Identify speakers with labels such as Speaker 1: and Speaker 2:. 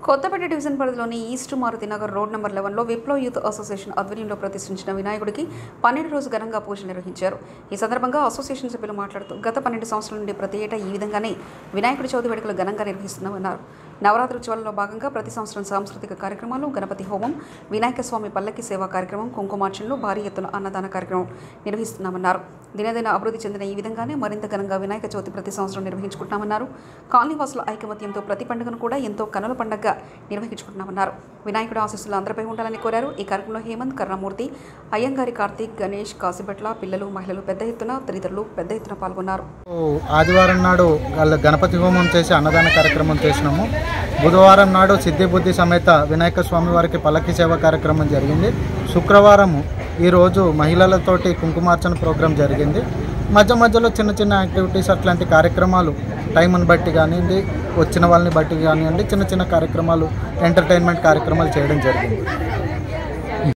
Speaker 1: Kothapeta division పరిధిలోని East Maruthi Nagar road number లెవెన్లో Viplav youth association ఆధ్వర్యంలో ప్రతిష్ఠించిన వినాయకుడికి పన్నెండు రోజు ఘనంగా పూజలు నిర్వహించారు ఈ సందర్భంగా అసోసియేషన్ సభ్యులు మాట్లాడుతూ గత పన్నెండు సంవత్సరాల నుండి ప్రతి ఏటా ఈ విధంగానే వినాయకుడి చవితి వేడుకలు ఘనంగా నిర్వహిస్తున్నామన్నారు నవరాత్రి ఉత్సవాలలో భాగంగా ప్రతి సంవత్సరం సాంస్కృతిక కార్యక్రమాలు గణపతి హోమం వినాయక స్వామి పల్లకి సేవా కార్యక్రమం కుంకుమార్చనలు భారీ ఎత్తున అన్నదాన కార్యక్రమం నిర్వహిస్తున్నామన్నారు దినదిన అభివృద్ధి చెందిన ఈ విధంగానే మరింత ఘనంగా వినాయక చవితి ప్రతి సంవత్సరం నిర్వహించుకుంటున్నామన్నారు కాలనీవాసుల ఐకమత్యంతో ప్రతి పండుగను కూడా ఎంతో కనుల పండుగగా నిర్వహించుకుంటున్నామన్నారు వినాయకుడు ఆశీస్సులు అందరిపై ఉండాలని కోరారు ఈ కార్యక్రమంలో హేమంత్ కర్ణమూర్తి అయ్యంగారి కార్తీక్ గణేష్ కాసిబెట్ల పిల్లలు మహిళలు పెద్ద ఎత్తున తదితరులు పెద్ద ఎత్తున పాల్గొన్నారు
Speaker 2: ఆదివారం నాడు వాళ్ళ గణపతి హోమం చేసి అన్నదాన కార్యక్రమం చేసినాము బుధవారం నాడు సిద్ధి బుద్ధి సమేత వినాయక స్వామి వారికి పల్లకి సేవ కార్యక్రమం జరిగింది శుక్రవారం ఈరోజు మహిళలతోటి కుంకుమార్చన ప్రోగ్రాం జరిగింది మధ్య మధ్యలో చిన్న చిన్న యాక్టివిటీస్ అట్లాంటి కార్యక్రమాలు టైంని బట్టి కానివ్వండి వచ్చిన వాళ్ళని బట్టి కానివ్వండి చిన్న చిన్న కార్యక్రమాలు ఎంటర్టైన్మెంట్ కార్యక్రమాలు చేయడం జరిగింది